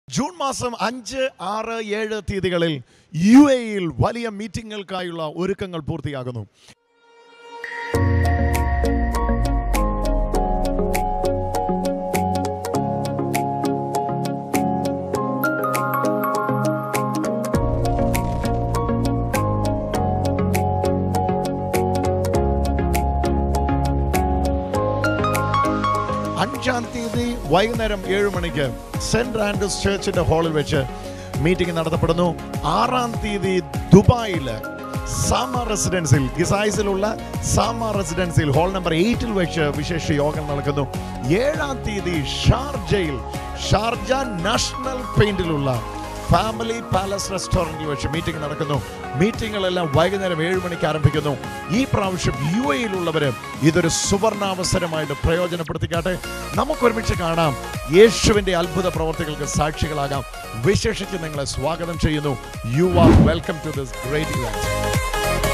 June മാസം അഞ്ച് ആറ് ഏഴ് തീയതികളിൽ യു എയിൽ വലിയ മീറ്റിങ്ങുകൾക്കായുള്ള ഒരുക്കങ്ങൾ പൂർത്തിയാകുന്നു അഞ്ചാം തീയതി വൈകുന്നേരം ഏഴ് മണിക്ക് സെന്റ് ആൻഡ്രൂസ് ചർച്ചിന്റെ ഹാളിൽ വെച്ച് മീറ്റിംഗ് നടത്തപ്പെടുന്നു ആറാം തീയതി ദുബായിൽ സാമ റെസിഡൻസിൽ ഗിസൈസിലുള്ള സാമ റെസിഡൻസിൽ ഹാൾ നമ്പർ എയ്റ്റിൽ വെച്ച് വിശേഷ യോഗം നടക്കുന്നു ഏഴാം തീയതി ഷാർജയിൽ ഷാർജ നാഷണൽ പെയിന്റിലുള്ള ഫാമിലി പാലസ് റെസ്റ്റോറൻറ്റിൽ വെച്ച് മീറ്റിംഗ് നടക്കുന്നു മീറ്റിങ്ങുകളെല്ലാം വൈകുന്നേരം ഏഴ് മണിക്ക് ആരംഭിക്കുന്നു ഈ പ്രാവശ്യം യു എയിലുള്ളവർ ഇതൊരു സുവർണാവസരമായിട്ട് പ്രയോജനപ്പെടുത്തിക്കാട്ടെ നമുക്ക് ഒരുമിച്ച് കാണാം യേശുവിൻ്റെ അത്ഭുത പ്രവർത്തികൾക്ക് സാക്ഷികളാകാം വിശേഷിച്ച് നിങ്ങളെ സ്വാഗതം ചെയ്യുന്നു you are welcome to this great event